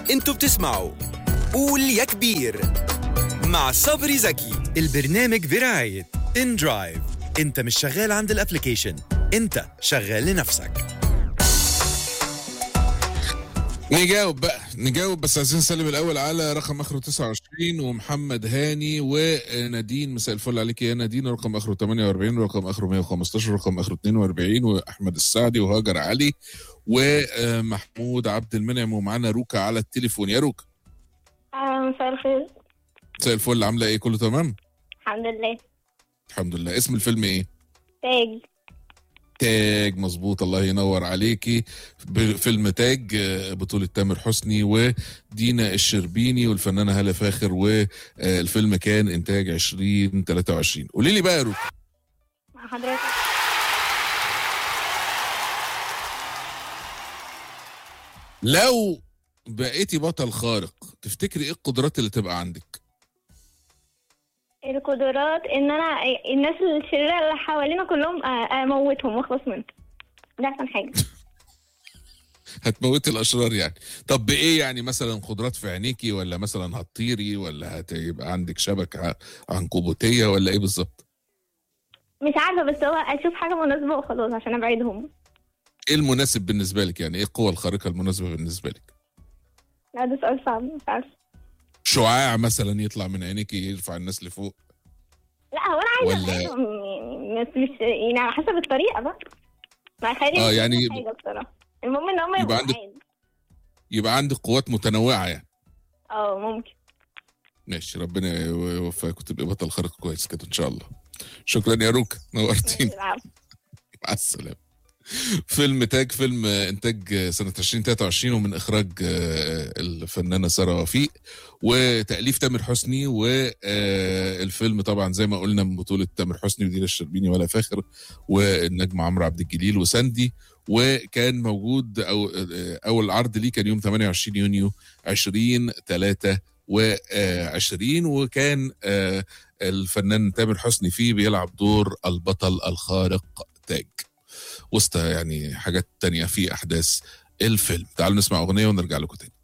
انتوا بتسمعوا قول يا كبير مع صبري زكي البرنامج برعاية ان درايف انت مش شغال عند الابليكيشن انت شغال لنفسك نجاوب بقى نجاوب بس عايزين نسلم الاول على رقم اخره 29 ومحمد هاني ونادين مساء الفل عليك يا نادين رقم اخره 48 ورقم اخره 115 ورقم اخره 42 واحمد السعدي وهاجر علي ومحمود عبد المنعم ومعانا روكا على التليفون يا روكا آه، مساء الخير مساء الفل عامله ايه كله تمام الحمد لله الحمد لله اسم الفيلم ايه تاج تاج مظبوط الله ينور عليكي ب- فيلم تاج آه، بطولة تامر حسني ودينا الشربيني والفنانة هالة فاخر والفيلم كان إنتاج 2023 قولي لي بقى يا روكا مع حضرتك لو بقيتي بطل خارق تفتكري ايه القدرات اللي تبقى عندك؟ القدرات ان انا الناس الشريرة اللي حوالينا كلهم آه، اموتهم واخلص منهم ده احسن حاجة هتموتي الاشرار يعني طب بايه يعني مثلا قدرات في عينيكي ولا مثلا هتطيري ولا هتبقى عندك شبكة عنكبوتية ولا ايه بالظبط؟ مش عارفة بس هو اشوف حاجة مناسبة وخلاص عشان ابعدهم ايه المناسب بالنسبة لك يعني ايه القوة الخارقة المناسبة بالنسبة لك؟ لا ده سؤال صعب مش عارفة شعاع مثلا يطلع من عينيك يرفع الناس لفوق لا هو انا عايزة ولا- أبعدهم يعني بس مش يعني على حسب الطريقة بقى ما خلي آه، يعني- حاجة بصراحة المهم ان هم يبقى يبقوا عندك- معايا. يبقى عندك قوات متنوعة يعني اه ممكن ماشي ربنا يوفقك وتبقى بطل خارق كويس كده ان شاء الله شكرا يا روكا نورتينا العفو. مع السلامة فيلم تاج فيلم انتاج سنة 2023 ومن اخراج آه، الفنانة سارة وفيق وتأليف تامر حسني والفيلم طبعا زي ما قلنا من بطولة تامر حسني ودينا الشربيني ولا فاخر والنجم عمرو عبد الجليل وساندي وكان موجود او آه، اول عرض ليه كان يوم 28 يونيو 2023 وكان آه، الفنان تامر حسني فيه بيلعب دور البطل الخارق تاج وسط يعني حاجات تانية في أحداث الفيلم تعالوا نسمع أغنية ونرجع لكم تاني